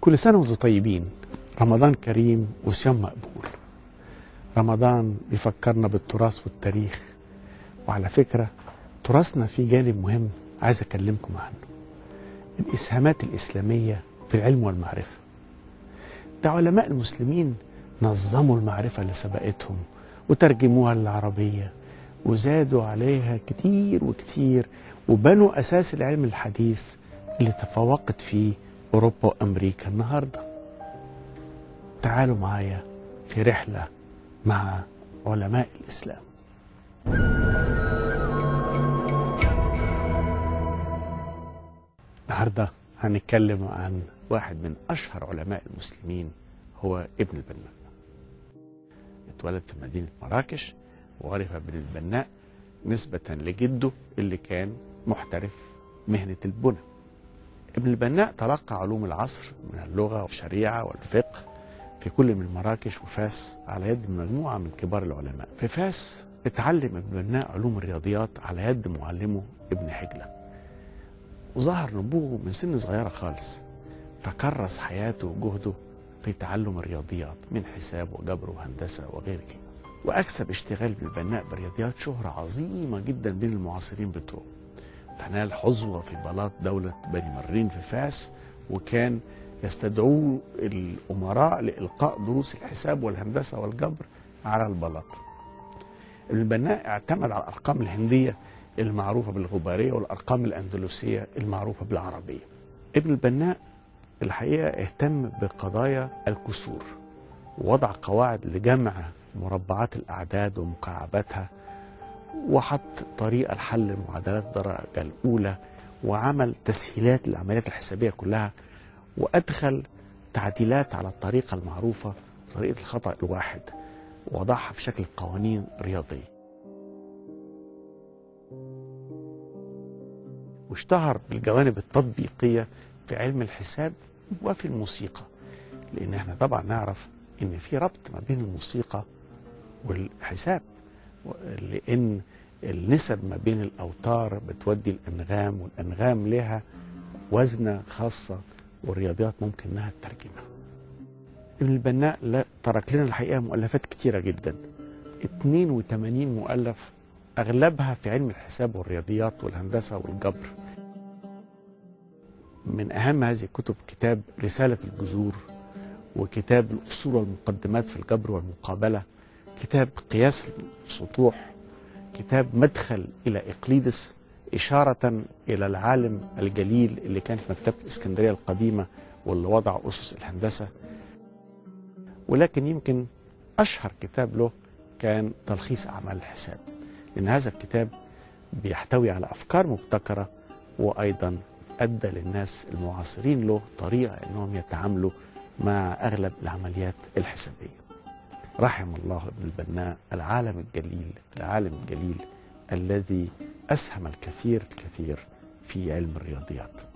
كل سنة وانتم طيبين رمضان كريم وصيام مقبول رمضان بيفكرنا بالتراث والتاريخ وعلى فكرة تراثنا فيه جانب مهم عايز أكلمكم عنه الإسهامات الإسلامية في العلم والمعرفة ده علماء المسلمين نظموا المعرفة اللي سبقتهم وترجموها للعربية وزادوا عليها كتير وكتير وبنوا أساس العلم الحديث اللي تفوقت فيه أوروبا وأمريكا النهاردة تعالوا معايا في رحلة مع علماء الإسلام النهارده هنتكلم عن واحد من أشهر علماء المسلمين هو ابن البناء اتولد في مدينة مراكش وعرف ابن البناء نسبة لجده اللي كان محترف مهنة البنى ابن البناء تلقى علوم العصر من اللغة والشريعة والفقه في كل من مراكش وفاس على يد مجموعة من كبار العلماء في فاس اتعلم ابن البناء علوم الرياضيات على يد معلمه ابن حجلة وظهر نبوغه من سن صغيرة خالص فكرس حياته وجهده في تعلم الرياضيات من حساب وجبر وهندسة وغير كده وأكسب اشتغال ابن البناء بالرياضيات شهرة عظيمة جدا بين المعاصرين بتوعه فنال حظوة في بلاط دولة بني مرين في فاس وكان يستدعوه الأمراء لإلقاء دروس الحساب والهندسة والجبر على البلاط ابن البناء اعتمد على الأرقام الهندية المعروفة بالغبارية والأرقام الأندلسية المعروفة بالعربية ابن البناء الحقيقة اهتم بقضايا الكسور ووضع قواعد لجمع مربعات الأعداد ومكعباتها وحط طريقة لحل معادلات الدرجة الأولى وعمل تسهيلات للعمليات الحسابية كلها وأدخل تعديلات على الطريقة المعروفة طريقة الخطأ الواحد ووضعها في شكل قوانين رياضية واشتهر بالجوانب التطبيقية في علم الحساب وفي الموسيقى لأن احنا طبعا نعرف إن في ربط ما بين الموسيقى والحساب لأن النسب ما بين الأوتار بتودي الأنغام والأنغام لها وزنة خاصة والرياضيات ممكن إنها تترجمها ابن البناء لا ترك لنا الحقيقة مؤلفات كتيرة جدا 82 مؤلف أغلبها في علم الحساب والرياضيات والهندسة والجبر من أهم هذه الكتب كتاب رسالة الجذور وكتاب الأصول والمقدمات في الجبر والمقابلة كتاب قياس السطوح كتاب مدخل إلى إقليدس إشارة إلى العالم الجليل اللي كان في مكتبة الإسكندرية القديمة واللي وضع أسس الهندسة ولكن يمكن أشهر كتاب له كان تلخيص أعمال الحساب لأن هذا الكتاب بيحتوي على أفكار مبتكرة وأيضا أدى للناس المعاصرين له طريقة أنهم يتعاملوا مع أغلب العمليات الحسابية رحم الله ابن البناء العالم الجليل العالم الجليل الذي أسهم الكثير الكثير في علم الرياضيات